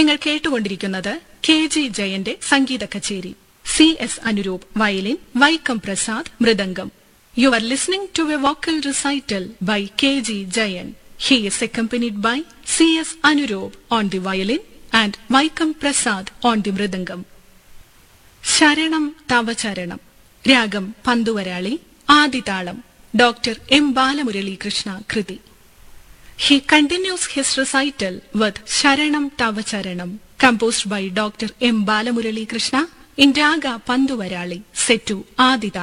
നിങ്ങൾ കേട്ടുകൊണ്ടിരിക്കുന്നത് K G ജയന്റെ സംഗീത കച്ചേരി C S Anuroop violin Vaikom Prasad mridangam you are listening to a vocal recital by K G Jayan he is accompanied by C S Anuroop on the violin and Vaikom Prasad on the mridangam Saranam Tavacharanam ragam Panthuvarali Adi talam doctor M Balamurali Krishna kriti He continues his recital with Sharanam Tavacharanam, composed by Dr. M. Balamurali Krishna in Raga Panduvarali, set to Adida.